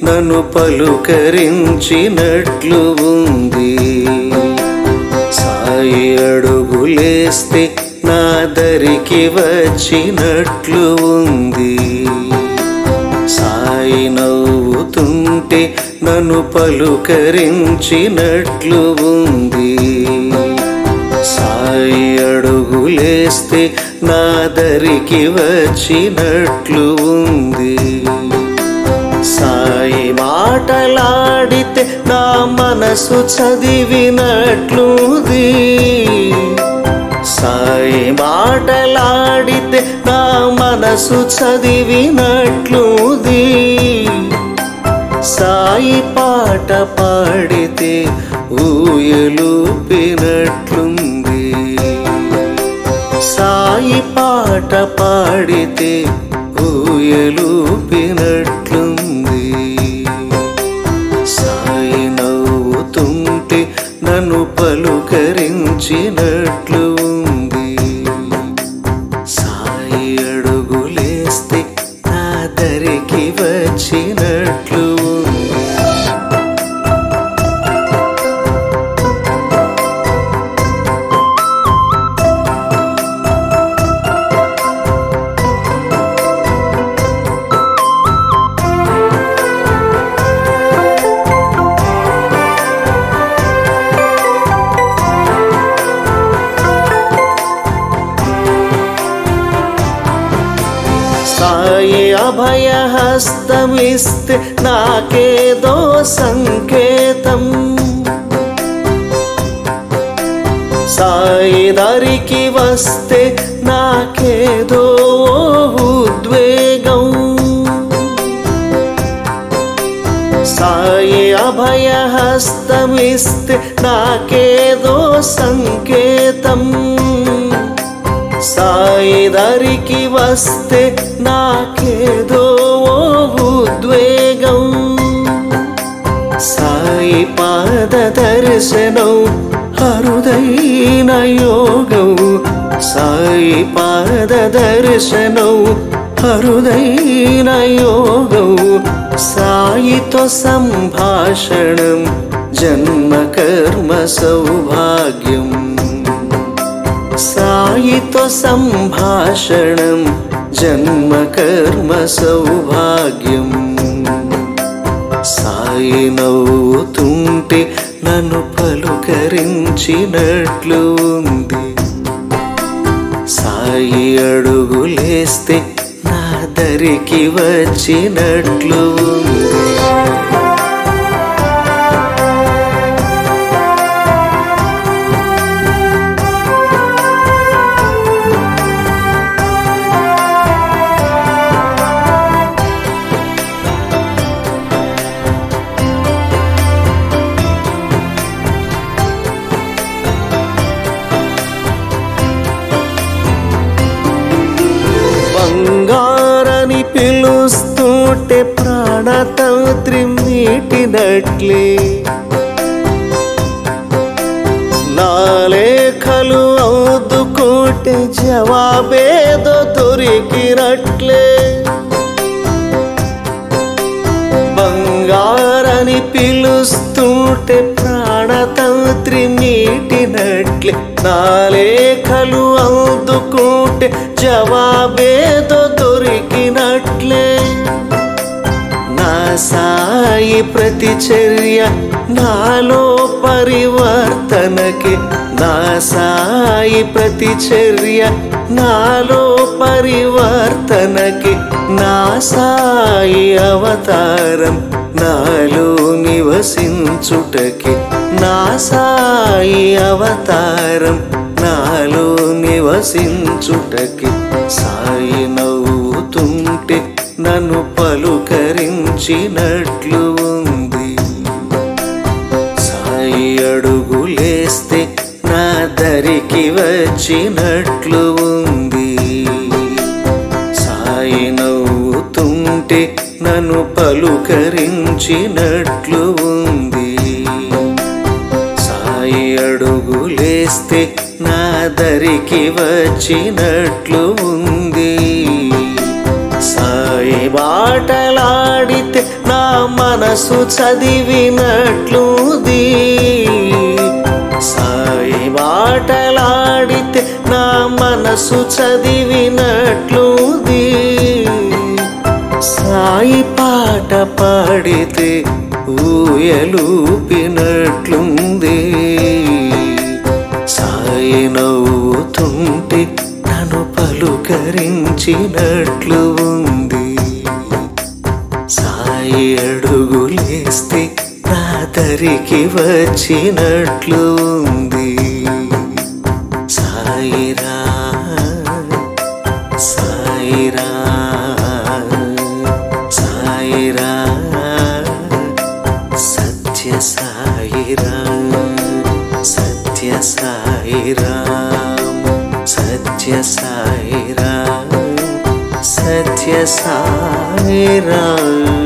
నన్ను పలుకరించినట్లు ఉంది సాయి అడుగులేస్తే నా దరికి వచ్చినట్లు ఉంది సాయి నవ్వుతుంటే నన్ను పలుకరించినట్లు ఉంది సాయి అడుగులేస్తే నా దరికి వచ్చినట్లు ఉంది సాయి మాటలాడితే నా మనసు చదివినట్లుంది సాయి మాటలాడితే నా మనసు చదివినట్లుంది సాయి పాట పాడితే ఊయలూపినట్లుంది సాయి పాట పాడితే ఊయలూపినట్లుంది సాయి నవ్వుతుంటే నన్ను పలుకరించినట్లు ఉంది సాయి అడుగులేస్తే నా దరికి వచ్చినట్లు ఉంది సాయి అభయహస్తమిస్తే నాకేదో సంకేతం సాయి దరికి వస్తే నాకేదో ఉద్వేగం సాయి అభయహస్తమిస్తే నాకేదో సంకేతం సాయి దరికి వస్తే నాకేదో ఉద్వేగం సాయి పాద దర్శనం అరుదైన యోగం సాయి పాద దర్శనం అరుదైన యోగం సాయితో సంభాషణం జన్మ కర్మ సౌభాగ్యం సాయితో సంభాషణం జన్మ కర్మ సౌభాగ్యం సాయి నవ్వుతుంటే నన్ను పలుకరించినట్లు ఉంది సాయి అడుగులేస్తే నా దరికి వచ్చినట్లు ఉంది బంగారని పిలుస్తుంటే ప్రాణతంత్రి మీటినట్లే నా లేఖలు అవుదుకుంటే జవాబేదో దొరికినట్లే బంగారని పిలుస్తుంటే ప్రాణతంత్రి మీటినట్లే నా లేఖలు అందుకుంటే జవాబేదో దొరికినట్లే నా సాయి ప్రతిచర్య నాలో పరివర్తనకి నా సాయి ప్రతిచర్య నాలో పరివర్తనకి నా సాయి అవతారం నాలో నివసించుటకి నా సాయి అవతారం నాలో నివసించుటకి సాయి నవ్వుతుంటే నన్ను పలుకరించినట్లు ఉంది సాయి అడుగులేస్తే నా దరికి వచ్చినట్లు ఉంది సాయి నవ్వుతుంటే నన్ను పలుకరించినట్లు ఉంది సాయి అడుగులేస్తే నా దరికి వచ్చినట్లు ఉంది సాయి బాటలాడితే నా మనసు చదివినట్లుది సాయి బాటలాడితే నా మనసు చదివినట్లుది సాయి పాట పాడితే ఊయలూపినట్లుంది సాయి నవ్వుతుంటే నన్ను పలుకరించినట్లు ఉంది సాయి అడుగులేస్తే నా దరికి వచ్చినట్లు ఉంది సాయిరా సాయిరా సాయిరా సత్య సాయిరా సత్య సాయిరా సత్య సాయిరా సత్య సాయిరా